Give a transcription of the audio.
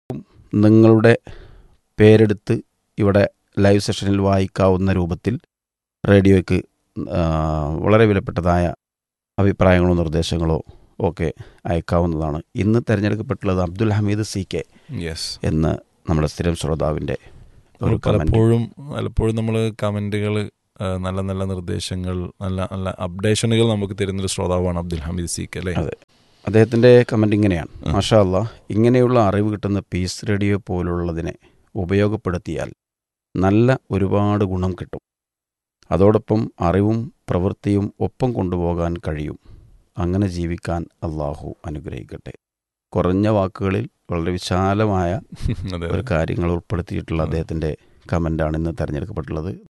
നിങ്ങളുടെ പേരെടുത്ത് ഇവിടെ ലൈവ് സെഷനിൽ വായിക്കാവുന്ന രൂപത്തിൽ റേഡിയോയ്ക്ക് ആ, വളരെ വിലപ്പെട്ടതായ അഭിപ്രായങ്ങളോ നിർദ്ദേശങ്ങളോ ഒക്കെ അയക്കാവുന്നതാണ് ഇന്ന് തിരഞ്ഞെടുക്കപ്പെട്ടുള്ളത് Abdul Hameed C K yes എന്ന് നമ്മുടെ സ്ഥിരം ശ്രോതാവിൻ്റെ ഒരു കമൻറ്റ് പലപ്പോഴും പലപ്പോഴും നമ്മൾ കമൻറ്റുകൾ നല്ല നല്ല നിർദ്ദേശങ്ങൾ നല്ല നല്ല അപ്ഡേഷനുകൾ നമുക്ക് തരുന്നൊരു ശ്രോതാവാണ് അബ്ദുൽ ഹമീദ് സീക്ക് അല്ലേ അതെ. അദ്ദേഹത്തിൻ്റെ കമൻറ്റ് ഇങ്ങനെയാണ് ആ. മാഷാ അല്ലാ ഇങ്ങനെയുള്ള അറിവ് കിട്ടുന്ന പീസ് റേഡിയോ പോലുള്ളതിനെ ഉപയോഗപ്പെടുത്തിയാൽ നല്ല ഒരുപാട് ഗുണം കിട്ടും അതോടൊപ്പം അറിവും പ്രവൃത്തിയും ഒപ്പം കൊണ്ടുപോകാൻ കഴിയും അങ്ങനെ ജീവിക്കാൻ അള്ളാഹു അനുഗ്രഹിക്കട്ടെ കുറഞ്ഞ വാക്കുകളിൽ വളരെ വിശാലമായ അതെ ഒരു കാര്യങ്ങൾ ഉൾപ്പെടുത്തിയിട്ടുള്ള അതെ. അദ്ദേഹത്തിൻ്റെ കമൻ്റാണ് ഇന്ന് തിരഞ്ഞെടുക്കപ്പെട്ടുള്ളത്